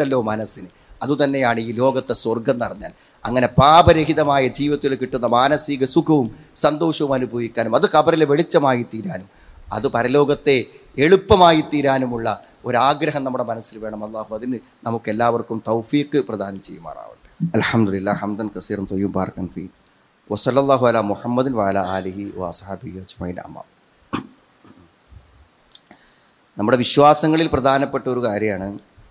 ഉണ്ടല്ലോ മനസ്സിന് അതുതന്നെയാണ് ഈ ലോകത്തെ സ്വർഗം നിറഞ്ഞാൽ അങ്ങനെ പാപരഹിതമായ ജീവിതത്തിൽ കിട്ടുന്ന മാനസിക സുഖവും സന്തോഷവും അനുഭവിക്കാനും അത് കബറിലെ വെളിച്ചമായി തീരാനും അത് പരലോകത്തെ എളുപ്പമായി തീരാനുമുള്ള ഒരാഗ്രഹം നമ്മുടെ മനസ്സിൽ വേണം അള്ളാഹു അതിന് നമുക്ക് എല്ലാവർക്കും തൗഫീക്ക് പ്രദാനം ചെയ്യുമാറാവട്ടെ അലഹമുല്ല ഹംദൻ കസീറും തൊയ്യും ബാർക്കൻ ഫീ വസല്ലാഹു അല മുഹമ്മദിൻ വാല ആലിഹി വാസഹാബി അജ്മൈൻ അമ്മ നമ്മുടെ വിശ്വാസങ്ങളിൽ പ്രധാനപ്പെട്ട ഒരു കാര്യമാണ്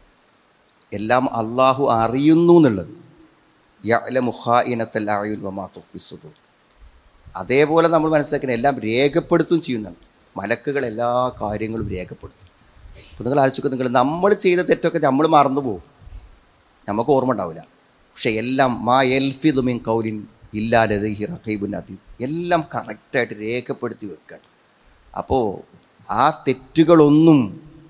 എല്ലാം അള്ളാഹു അറിയുന്നു എന്നുള്ളത് യഅല മുഹായിനത്തൽ ആയുൽ വമാ തുഫിസുദൂർ അതേപോലെ നമ്മൾ മനസ്സിലാക്കുന്ന എല്ലാം രേഖപ്പെടുത്തും ചെയ്യുന്നുണ്ട് മലക്കുകൾ എല്ലാ കാര്യങ്ങളും രേഖപ്പെടുത്തും അപ്പോൾ നിങ്ങൾ ആലോചിക്കുക നിങ്ങൾ നമ്മൾ ചെയ്ത തെറ്റൊക്കെ നമ്മൾ മറന്നു പോകും നമുക്ക് ഓർമ്മ ഉണ്ടാവില്ല പക്ഷെ എല്ലാം മാ എൽഫിദുമിൻ കൗലിൻ ഇല്ലാലത് ഹി റഹീബുൻ അതീത് എല്ലാം കറക്റ്റായിട്ട് രേഖപ്പെടുത്തി വെക്കണം അപ്പോൾ ആ തെറ്റുകളൊന്നും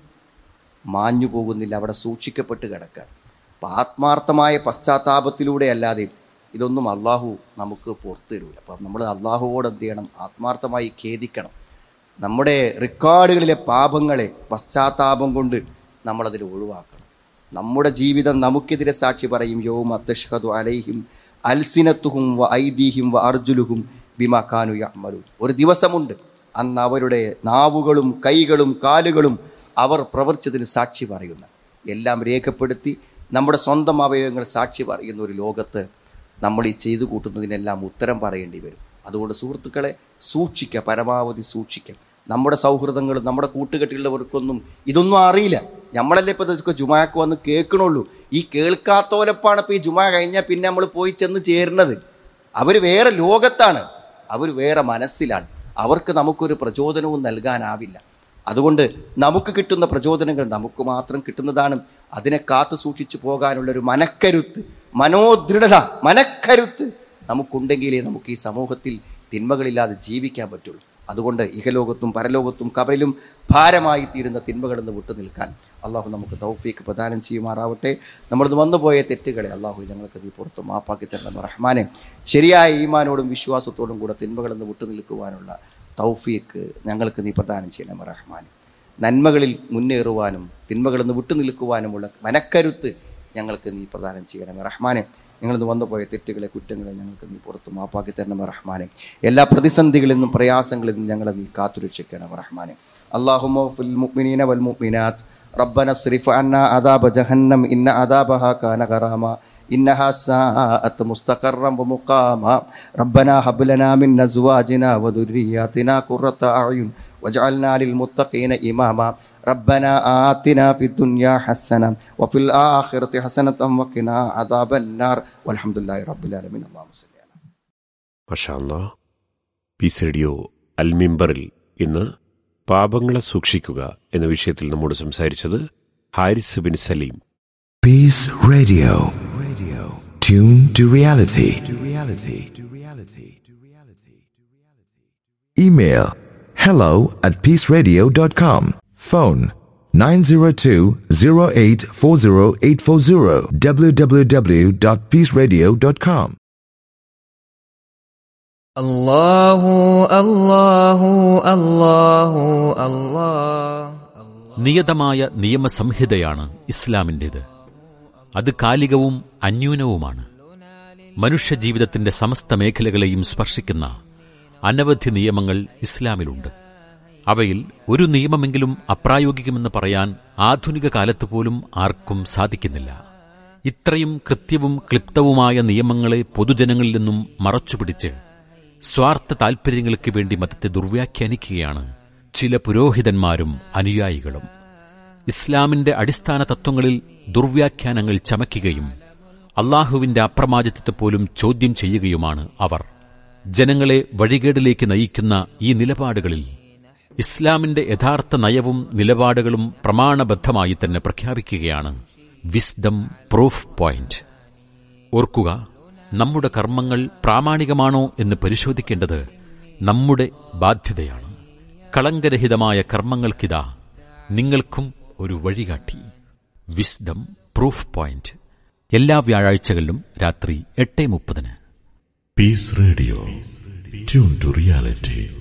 മാഞ്ഞു പോകുന്നില്ല അവിടെ സൂക്ഷിക്കപ്പെട്ട് കിടക്കുകയാണ് അപ്പം ആത്മാർത്ഥമായ പശ്ചാത്താപത്തിലൂടെ അല്ലാതെ ഇതൊന്നും അള്ളാഹു നമുക്ക് പുറത്തു തരൂല അപ്പം നമ്മൾ അള്ളാഹുവോട് എന്ത് ചെയ്യണം ആത്മാർത്ഥമായി ഖേദിക്കണം നമ്മുടെ റെക്കോർഡുകളിലെ പാപങ്ങളെ പശ്ചാത്താപം കൊണ്ട് നമ്മളതിൽ ഒഴിവാക്കണം നമ്മുടെ ജീവിതം നമുക്കെതിരെ സാക്ഷി പറയും യോം അത്തഷ്ഹദു അലൈഹിം അൽസിനത്തുഹും വ ഐദീഹിം വ അർജുലുഹും ബിമാക്കാനു യഅ്മലു ഒരു ദിവസമുണ്ട് അന്ന് അവരുടെ നാവുകളും കൈകളും കാലുകളും അവർ പ്രവർത്തിച്ചതിന് സാക്ഷി പറയുന്ന എല്ലാം രേഖപ്പെടുത്തി നമ്മുടെ സ്വന്തം അവയവങ്ങൾ സാക്ഷി പറയുന്ന ഒരു ലോകത്ത് നമ്മൾ ഈ ചെയ്തു കൂട്ടുന്നതിനെല്ലാം ഉത്തരം പറയേണ്ടി വരും അതുകൊണ്ട് സുഹൃത്തുക്കളെ സൂക്ഷിക്കുക പരമാവധി സൂക്ഷിക്കുക നമ്മുടെ സൗഹൃദങ്ങളും നമ്മുടെ കൂട്ടുകെട്ടുള്ളവർക്കൊന്നും ഇതൊന്നും അറിയില്ല നമ്മളല്ലേ ഇപ്പോൾ ഇതൊക്കെ ജുമാക്ക് വന്ന് കേൾക്കണുള്ളൂ ഈ കേൾക്കാത്തോലപ്പാണ് ഇപ്പോൾ ഈ ജുമാ കഴിഞ്ഞാൽ പിന്നെ നമ്മൾ പോയി ചെന്ന് ചേരുന്നത് അവർ വേറെ ലോകത്താണ് അവർ വേറെ മനസ്സിലാണ് അവർക്ക് നമുക്കൊരു പ്രചോദനവും നൽകാനാവില്ല അതുകൊണ്ട് നമുക്ക് കിട്ടുന്ന പ്രചോദനങ്ങൾ നമുക്ക് മാത്രം കിട്ടുന്നതാണ് അതിനെ കാത്തു സൂക്ഷിച്ചു പോകാനുള്ള ഒരു മനക്കരുത്ത് മനോദൃഢത മനക്കരുത്ത് നമുക്കുണ്ടെങ്കിലേ നമുക്ക് ഈ സമൂഹത്തിൽ തിന്മകളില്ലാതെ ജീവിക്കാൻ പറ്റുള്ളൂ അതുകൊണ്ട് ഇഹലോകത്തും പരലോകത്തും കബറിലും ഭാരമായി തീരുന്ന തിന്മകളിൽ നിന്ന് വിട്ടു നിൽക്കാൻ അള്ളാഹു നമുക്ക് തൗഫീക്ക് പ്രദാനം ചെയ്യുമാറാവട്ടെ നമ്മളിത് വന്നുപോയ തെറ്റുകളെ അള്ളാഹു ഞങ്ങൾക്ക് നീ പുറത്ത് മാപ്പാക്കി തരണം റഹ്മാനെ ശരിയായ ഈമാനോടും വിശ്വാസത്തോടും കൂടെ തിന്മകളിൽ നിന്ന് വിട്ടു നിൽക്കുവാനുള്ള തൗഫീക്ക് ഞങ്ങൾക്ക് നീ പ്രദാനം ചെയ്യണം റഹ്മാനെ നന്മകളിൽ മുന്നേറുവാനും തിന്മകളിൽ നിന്ന് വിട്ടു നിൽക്കുവാനുമുള്ള മനക്കരുത്ത് ഞങ്ങൾക്ക് നീ പ്രദാനം ചെയ്യണമേ റഹ്മാനെ ഞങ്ങളിന്ന് വന്നുപോയ തെറ്റുകളെ കുറ്റങ്ങളെ ഞങ്ങൾക്ക് നീ പുറത്ത് മാപ്പാക്കി തരണമേ റഹ്മാനെ എല്ലാ പ്രതിസന്ധികളിൽ നിന്നും പ്രയാസങ്ങളിൽ നിന്നും ഞങ്ങളെ നീ കാത്തുരക്ഷിക്കണം റഹ്മാനെ അള്ളാഹുമോ ഫിൽ മുഅ്മിനീന വൽ മുഅ്മിനാത്ത് ربنا اصرف عنا عذاب جهنم إن عذابها كان غراما إنها ساءت مستقرا ومقاما ربنا هب لنا من أزواجنا وذرياتنا قرة أعين واجعلنا للمتقين إماما ربنا آتنا في الدنيا حسنة وفي الآخرة حسنة وقنا عذاب النار والحمد لله رب العالمين اللهم صل على മഷാല്ല പീസ് റേഡിയോ അൽമിംബറിൽ ഇന്ന് പാപങ്ങളെ സൂക്ഷിക്കുക എന്ന വിഷയത്തിൽ നമ്മോട് സംസാരിച്ചത് Haris bin Salim Peace Radio. Radio. Tune to reality. To reality. To reality. To reality. Email hello at peaceradio.com. Phone 902-0840840 www.peaceradio.com. الله الله الله الله നിയതമായ നിയമസംഹിതയാണ് ഇസ്ലാമിൻ്റേത് അത് കാലികവും അന്യൂനവുമാണ് മനുഷ്യജീവിതത്തിന്റെ സമസ്ത മേഖലകളെയും സ്പർശിക്കുന്ന അനവധി നിയമങ്ങൾ ഇസ്ലാമിലുണ്ട് അവയിൽ ഒരു നിയമമെങ്കിലും അപ്രായോഗികമെന്ന് പറയാൻ ആധുനിക കാലത്ത് പോലും ആർക്കും സാധിക്കുന്നില്ല ഇത്രയും കൃത്യവും ക്ലിപ്തവുമായ നിയമങ്ങളെ പൊതുജനങ്ങളിൽ നിന്നും മറച്ചുപിടിച്ച് സ്വാർത്ഥ താൽപര്യങ്ങൾക്ക് വേണ്ടി മതത്തെ ദുർവ്യാഖ്യാനിക്കുകയാണ് ചില പുരോഹിതന്മാരും അനുയായികളും ഇസ്ലാമിന്റെ അടിസ്ഥാന തത്വങ്ങളിൽ ദുർവ്യാഖ്യാനങ്ങൾ ചമയ്ക്കുകയും അള്ളാഹുവിന്റെ അപ്രമാദിത്വത്തെ പോലും ചോദ്യം ചെയ്യുകയുമാണ് അവർ ജനങ്ങളെ വഴികേടിലേക്ക് നയിക്കുന്ന ഈ നിലപാടുകളിൽ ഇസ്ലാമിന്റെ യഥാർത്ഥ നയവും നിലപാടുകളും പ്രമാണബദ്ധമായി തന്നെ പ്രഖ്യാപിക്കുകയാണ് വിസ്ഡം പ്രൂഫ് പോയിന്റ് ഓർക്കുക നമ്മുടെ കർമ്മങ്ങൾ പ്രാമാണികമാണോ എന്ന് പരിശോധിക്കേണ്ടത് നമ്മുടെ ബാധ്യതയാണ് കളങ്കരഹിതമായ കർമ്മങ്ങൾക്കിതാ നിങ്ങൾക്കും ഒരു വഴികാട്ടി വിസ്ഡം പ്രൂഫ് പോയിന്റ് എല്ലാ വ്യാഴാഴ്ചകളിലും രാത്രി എട്ട് മുപ്പതിന് Peace Radio. Tune to reality.